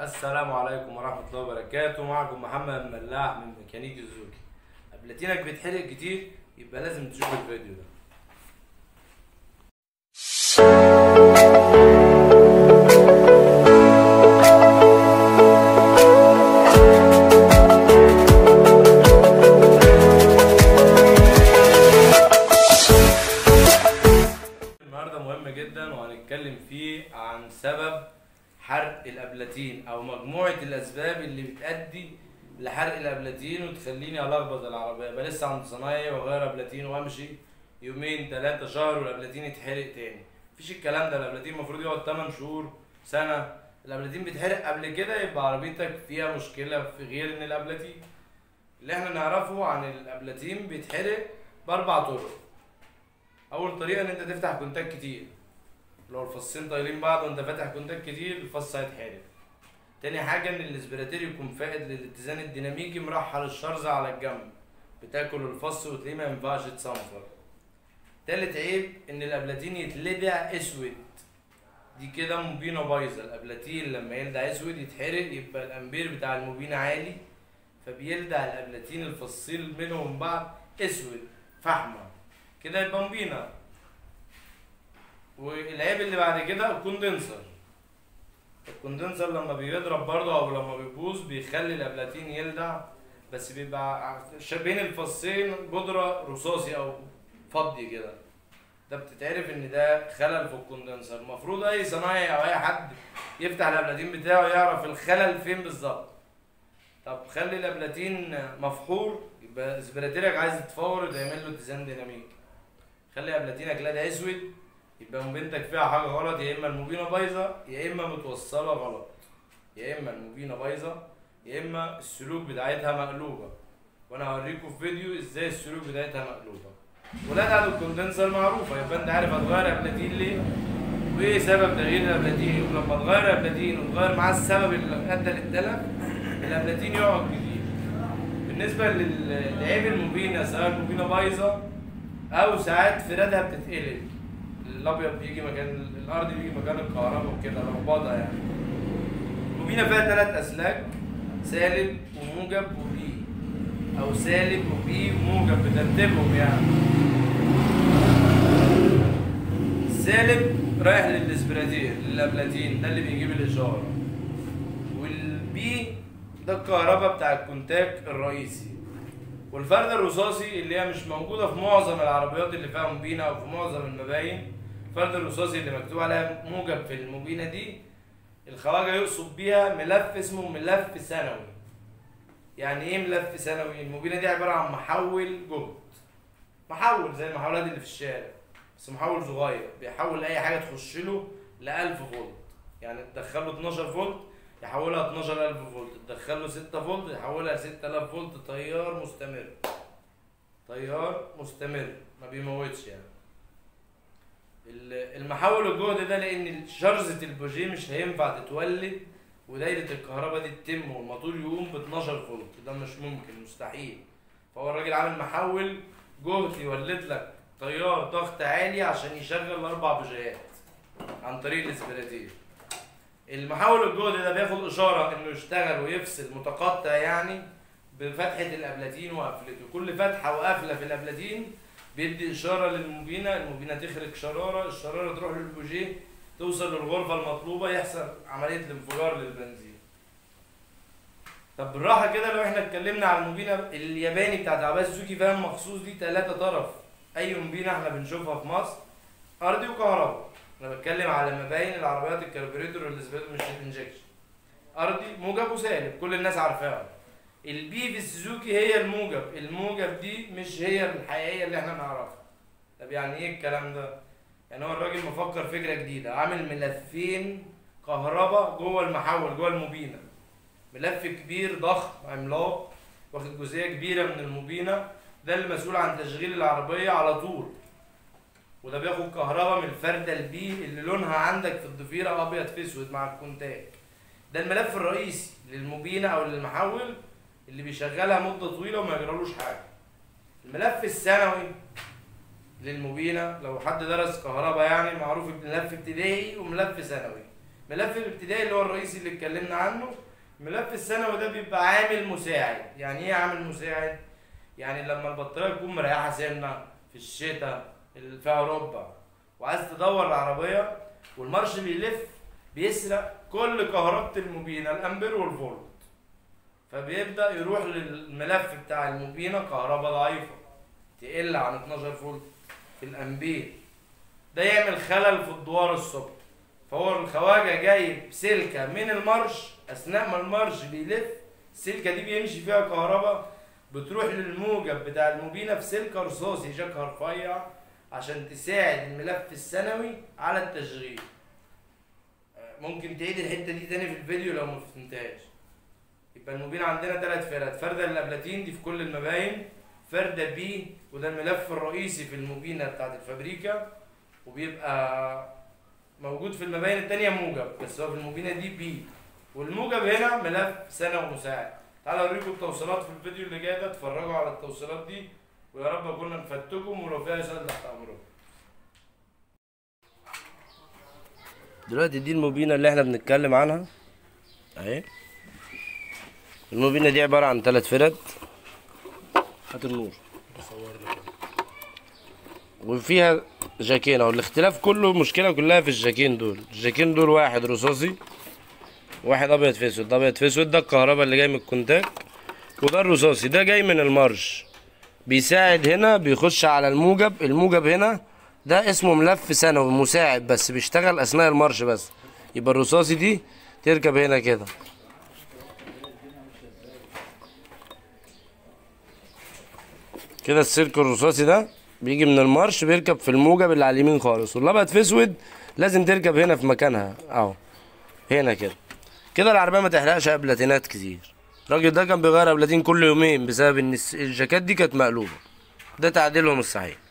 السلام عليكم ورحمة الله وبركاته معكم محمد ملاح من ميكانيك الزوكي قبلتينك بيتحرق كتير يبقى لازم تشوف الفيديو ده النهارده مهم جدا وهنتكلم فيه عن سبب حرق الابلاتين او مجموعه الاسباب اللي بتؤدي لحرق الابلاتين وتخليني الخبط العربيه يبقى لسه عند صنايعي واغير ابلاتين وامشي يومين ثلاثه شهر والابلاتين يتحرق تاني مفيش الكلام ده الابلاتين المفروض يقعد 8 شهور سنه الابلاتين بيتحرق قبل كده يبقى عربيتك فيها مشكله في غير ان الابلاتين اللي احنا نعرفه عن الابلاتين بيتحرق باربع طرق اول طريقه ان انت تفتح كونتاك كتير لو الفصين طايلين بعض وانت فاتح كونتاك كتير الفص هيتحرق تاني حاجه ان الاسبراتير يكون فائد للاتزان الديناميكي مرحل الشرزة على الجنب بتاكل الفص وتلاقيه ما ينفعش يتصنفر تالت عيب ان الابلاتين يتلدع اسود دي كده موبينة بايظة الابلاتين لما يلدع اسود يتحرق يبقى الامبير بتاع الموبينة عالي فبيلدع الابلاتين الفصيل منهم بعض اسود فحمة كده يبقى موبينة والعيب اللي بعد كده الكوندنسر الكوندنسر لما بيضرب برضه او لما بيبوظ بيخلي الابلاتين يلدع بس بيبقى ش- بين الفصين بودرة رصاصي او فضي كده ده بتتعرف ان ده خلل في الكوندنسر المفروض اي صنايعي او اي حد يفتح الابلاتين بتاعه يعرف الخلل فين بالظبط طب خلي الابلاتين مفحور يبقى اسبراتيرك عايز تفور تعمل له اتزان ديناميكي خلي ابلاتينك لدى اسود يبقى موبينتك فيها حاجه غلط يا اما الموبينه بايظه يا اما متوصله غلط يا اما الموبينه بايظه يا اما السلوك بتاعتها مقلوبه وانا هوريكم في فيديو ازاي السلوك بتاعتها مقلوبه ولاد الكوندنسر معروفه يبقى انت عارف هتغير ابلاتين ليه وايه سبب تغيير الابلاتين ولما تغير ابلاتين وتغير معاه السبب اللي ادى للتلف الابلاتين يقعد جديد بالنسبه لل- لعيب الموبينه سواء الموبينه بايظه او ساعات فرادها بتتقلب الابيض بيجي مكان الارض بيجي مكان الكهرباء وكده لخبطه يعني الموبينه فيها ثلاث اسلاك سالب وموجب وبي او سالب وبي وموجب بترتيبهم يعني السالب رايح للاسبراتير للابلاتين ده اللي بيجيب الاشاره والبي ده الكهرباء بتاع الكونتاك الرئيسي والفرده الرصاصي اللي هي مش موجوده في معظم العربيات اللي فيها موبينه او في معظم المباين الفرد الرصاصي اللي مكتوب عليها موجب في الموبينه دي الخواجه يقصد بيها ملف اسمه ملف ثانوي يعني ايه ملف ثانوي الموبينه دي عباره عن محول جهد محول زي المحولات اللي في الشارع بس محول صغير بيحول اي حاجه تخش له ل 1000 فولت يعني تدخل له 12 فولت يحولها 12000 فولت تدخل له 6 فولت يحولها ل 6000 فولت تيار مستمر تيار مستمر ما بيموتش يعني ال- المحول الجهد ده لان شرزة البوجيه مش هينفع تتولد ودايرة الكهرباء دي تتم والموتور يقوم ب 12 فولت ده مش ممكن مستحيل فهو الراجل عامل محول جهد يولد لك تيار ضغط عالي عشان يشغل الاربع بوجيهات عن طريق الاسبراتير المحول الجهد ده بياخد اشاره انه يشتغل ويفصل متقطع يعني بفتحه الابلاتين وقفلته كل فتحه وقفله في الابلاتين بيدي اشاره للموبينه الموبينه تخرج شراره الشراره تروح للبوجيه توصل للغرفه المطلوبه يحصل عمليه الانفجار للبنزين طب بالراحه كده لو احنا اتكلمنا على الموبينه الياباني بتاعت عباس سوزوكي فاهم مخصوص دي ثلاثة طرف اي موبينه احنا بنشوفها في مصر ارضي وكهرباء انا بتكلم على مباين العربيات الكربوريتور والاسبريتور مش الانجكشن ارضي موجب وسالب كل الناس عارفاها البي في السوزوكي هي الموجب الموجب دي مش هي الحقيقيه اللي احنا نعرفها طب يعني ايه الكلام ده يعني هو الراجل مفكر فكره جديده عامل ملفين كهرباء جوه المحول جوه الموبينه ملف كبير ضخم عملاق واخد جزئيه كبيره من الموبينه ده المسؤول عن تشغيل العربيه على طول وده بياخد كهرباء من الفرده البي اللي لونها عندك في الضفيره ابيض في اسود مع الكونتاك ده الملف الرئيسي للموبينه او للمحول اللي بيشغلها مده طويله وما يجرالوش حاجه الملف الثانوي للمبينه لو حد درس كهرباء يعني معروف بملف ابتدائي وملف ثانوي ملف الابتدائي اللي هو الرئيسي اللي اتكلمنا عنه ملف الثانوي ده بيبقى عامل مساعد يعني ايه عامل مساعد يعني لما البطاريه تكون مريحه سنه في الشتاء اللي في اوروبا وعايز تدور العربيه والمارش بيلف بيسرق كل كهربة الموبينة الامبير والفولت فبيبدأ يروح للملف بتاع الموبينة كهرباء ضعيفة تقل عن 12 فولت في الامبير ده يعمل خلل في الدوار الصبح فهو الخواجة جايب سلكة من المارش أثناء ما المارش بيلف السلكة دي بيمشي فيها كهرباء بتروح للموجب بتاع الموبينة في سلكة رصاصي شكها رفيع عشان تساعد الملف الثانوي على التشغيل ممكن تعيد الحتة دي تاني في الفيديو لو ما فهمتهاش يبقى الموبين عندنا ثلاث فرد فردة الابلاتين دي في كل المباين فردة بي وده الملف الرئيسي في الموبينة بتاعت الفابريكا وبيبقى موجود في المباين التانية موجب بس هو في الموبينة دي بي والموجب هنا ملف ثانوي مساعد تعالوا اوريكم التوصيلات في الفيديو اللي جاي ده اتفرجوا على التوصيلات دي ويا رب اكون نفدتكم ولو فيها سؤال تحت امركم دلوقتي دي الموبينة اللي احنا بنتكلم عنها اهي الموبينة دي عبارة عن ثلاث فرد هات النور وفيها جاكين اهو الاختلاف كله المشكلة كلها في الجاكين دول الجاكين دول واحد رصاصي واحد ابيض في اسود ده ابيض في اسود ده الكهرباء اللي جاي من الكونتاك وده الرصاصي ده جاي من المارش بيساعد هنا بيخش على الموجب الموجب هنا ده اسمه ملف ثانوي مساعد بس بيشتغل اثناء المارش بس يبقى الرصاصي دي تركب هنا كده كده السلك الرصاصي ده بيجي من المارش بيركب في الموجب اللي على اليمين خالص والابيض في اسود لازم تركب هنا في مكانها اهو هنا كده كده العربيه ما تحرقش ابلاتينات كتير الراجل ده كان بيغير ابلاتين كل يومين بسبب ان الس- الجاكيت دي كانت مقلوبه ده تعديلهم الصحيح